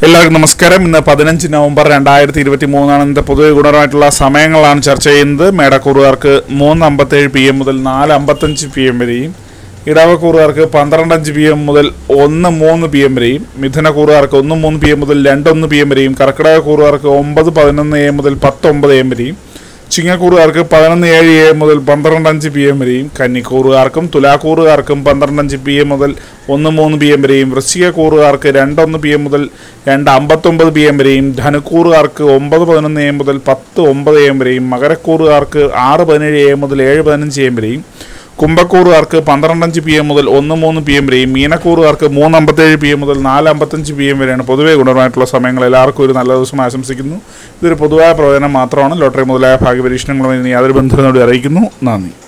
എല്ലാവർക്കും നമസ്കാരം ഇന്ന് പതിനഞ്ച് നവംബർ രണ്ടായിരത്തി ഇരുപത്തി മൂന്നാണ് ഇന്നത്തെ പൊതുവെ ഗുണപരമായിട്ടുള്ള സമയങ്ങളാണ് ചർച്ച ചെയ്യുന്നത് മേടക്കൂറുകാർക്ക് മൂന്ന് അമ്പത്തേഴ് പി എം മുതൽ നാല് അമ്പത്തഞ്ച് പി എം വരെയും ഇടവക്കൂറുകാർക്ക് പന്ത്രണ്ട് അഞ്ച് പി എം മുതൽ ഒന്ന് മൂന്ന് പി എം വരെയും മിഥുനക്കൂറുകാർക്ക് ഒന്ന് മൂന്ന് പി എം മുതൽ രണ്ടൊന്ന് പി എം വരെയും കർക്കിടക കൂറുകാർക്ക് ഒമ്പത് പതിനൊന്ന് എ മുതൽ പത്തൊമ്പത് എം വരെയും ചിങ്ങക്കൂറുകാർക്ക് പതിനൊന്ന് ഏഴ് എ മുതൽ പന്ത്രണ്ട് അഞ്ച് പി എം വരെയും കന്നിക്കൂറുകാർക്കും തുലാക്കൂറുകാർക്കും പന്ത്രണ്ട് അഞ്ച് പി എം മുതൽ ഒന്ന് മൂന്ന് പി എം വരെയും വൃശ്ചികക്കൂറുകാർക്ക് രണ്ടൊന്ന് പി എം മുതൽ രണ്ട് അമ്പത്തൊമ്പത് പി എം വരെയും ധനുക്കൂറുകാർക്ക് ഒമ്പത് പതിനൊന്ന് എ മുതൽ പത്ത് ഒമ്പത് എം വരെയും മകരക്കൂറുകാർക്ക് ആറ് പതിനേഴ് എ മുതൽ ഏഴ് പതിനഞ്ച് എം വരെയും കുംഭക്കൂറുകാർക്ക് പന്ത്രണ്ടഞ്ച് പി എം മുതൽ ഒന്ന് മൂന്ന് പി എം വരെയും മീനക്കൂറുകാർക്ക് മൂന്ന് അമ്പത്തേഴ് പി എം മുതൽ നാല് അമ്പത്തഞ്ച് പി എം വരെയാണ് പൊതുവേ ഗുണപരമായിട്ടുള്ള സമയങ്ങൾ എല്ലാവർക്കും ഒരു നല്ല ദിവസം ആശംസിക്കുന്നു ഇതൊരു പൊതുവായ പ്രവചനം മാത്രമാണ് ലോട്ടറി മുതലായ ഭാഗ്യപരീക്ഷണങ്ങളുമായി ഇനി യാതൊരു ബന്ധത്തിനോട് അറിയിക്കുന്നു നന്ദി